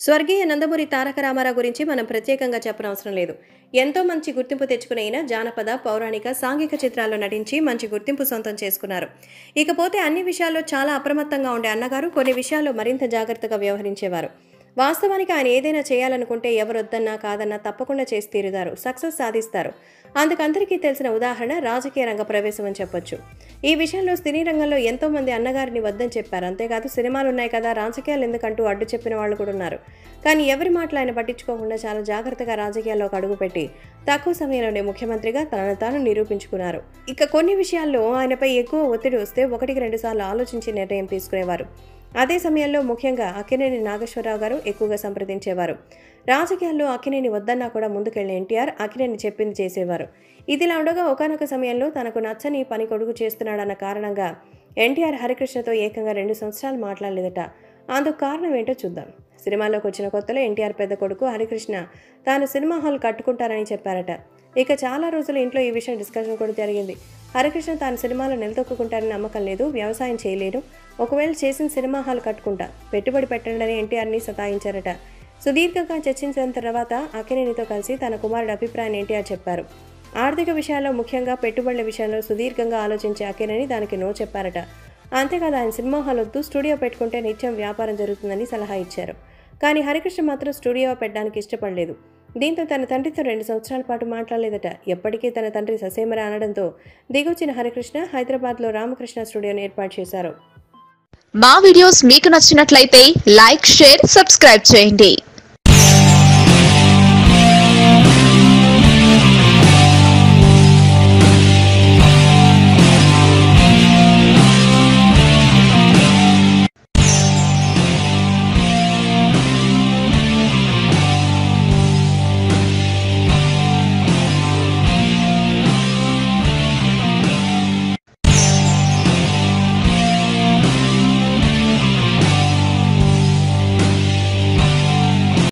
స్వర్గీయ నందమూరి తారక రామారావు గురించి మనం ప్రత్యేకంగా చెప్పనవసరం లేదు ఎంతో మంచి గుర్తింపు తెచ్చుకున్న ఈయన జానపద పౌరాణిక సాంఘిక చిత్రాల్లో నటించి మంచి గుర్తింపు సొంతం చేసుకున్నారు ఇకపోతే అన్ని విషయాల్లో చాలా అప్రమత్తంగా ఉండే అన్నగారు కొన్ని విషయాల్లో మరింత జాగ్రత్తగా వ్యవహరించేవారు వాస్తవానికి ఆయన ఏదైనా చేయాలనుకుంటే ఎవరు వద్దన్నా కాదన్నా తప్పకుండా చేసి తీరుతారు సక్సెస్ సాధిస్తారు అందుకందరికీ తెలిసిన ఉదాహరణ రాజకీయ రంగ ప్రవేశం అని చెప్పొచ్చు ఈ విషయంలో సినీ రంగంలో ఎంతో మంది అన్నగారిని వద్దని చెప్పారు అంతేకాదు సినిమాలు ఉన్నాయి కదా రాజకీయాలు ఎందుకంటూ అడ్డు చెప్పిన వాళ్ళు కూడా ఉన్నారు కానీ ఎవరి మాటలు ఆయన పట్టించుకోకుండా చాలా జాగ్రత్తగా రాజకీయాల్లోకి అడుగుపెట్టి తక్కువ సమయంలోనే ముఖ్యమంత్రిగా తనను తాను నిరూపించుకున్నారు ఇక కొన్ని విషయాల్లో ఆయనపై ఎక్కువ ఒత్తిడి వస్తే ఒకటికి రెండు సార్లు ఆలోచించి నిర్ణయం తీసుకునేవారు అదే సమయంలో ముఖ్యంగా అక్కినేని నాగేశ్వరరావు గారు ఎక్కువగా సంప్రదించేవారు రాజకీయాల్లో అక్కినేని వద్దన్నా కూడా ముందుకెళ్లిన ఎన్టీఆర్ అక్కినేని చెప్పింది చేసేవారు ఇదిలా ఉండగా ఒకనొక సమయంలో తనకు నచ్చని పని కొడుకు చేస్తున్నాడన్న కారణంగా ఎన్టీఆర్ హరికృష్ణతో ఏకంగా రెండు సంవత్సరాలు మాట్లాడలేదట అందుకు కారణం ఏంటో చూద్దాం సినిమాలోకి వచ్చిన కొత్తలో ఎన్టీఆర్ పెద్ద కొడుకు హరికృష్ణ తాను సినిమా హాల్ కట్టుకుంటారని చెప్పారట ఇక చాలా రోజులు ఇంట్లో ఈ విషయం డిస్కషన్ కూడా జరిగింది హరికృష్ణ తాను సినిమాలో నిలదొక్కుంటారని నమ్మకం లేదు వ్యవసాయం చేయలేను ఒకవేళ చేసిన సినిమా హాల్ కట్టుకుంటా పెట్టుబడి పెట్టండి ఎన్టీఆర్ని సతాయించారట సుదీర్ఘంగా చర్చించిన తర్వాత అక్కినేనితో కలిసి తన కుమారుడి అభిప్రాయాన్ని ఎన్టీఆర్ చెప్పారు ఆర్థిక విషయాల్లో ముఖ్యంగా పెట్టుబడుల విషయంలో సుదీర్ఘంగా ఆలోచించే అక్కినేని దానికి నో చెప్పారట అంతేకాదు ఆయన సినిమా హాల్ వద్దు స్టూడియో పెట్టుకుంటే నిత్యం వ్యాపారం జరుగుతుందని సలహా ఇచ్చారు కానీ హరికృష్ణ మాత్రం స్టూడియో పెట్టడానికి ఇష్టపడలేదు దీంతో తన తండ్రితో రెండు సంవత్సరాల పాటు మాట్లాడలేదట ఎప్పటికీ తన తండ్రి ససేమర అనడంతో దిగొచ్చిన హరికృష్ణ హైదరాబాద్లో రామకృష్ణ స్టూడియోని ఏర్పాటు చేశారు మా వీడియోస్ మీకు నచ్చినట్లయితే లైక్ షేర్ సబ్స్క్రైబ్ చేయండి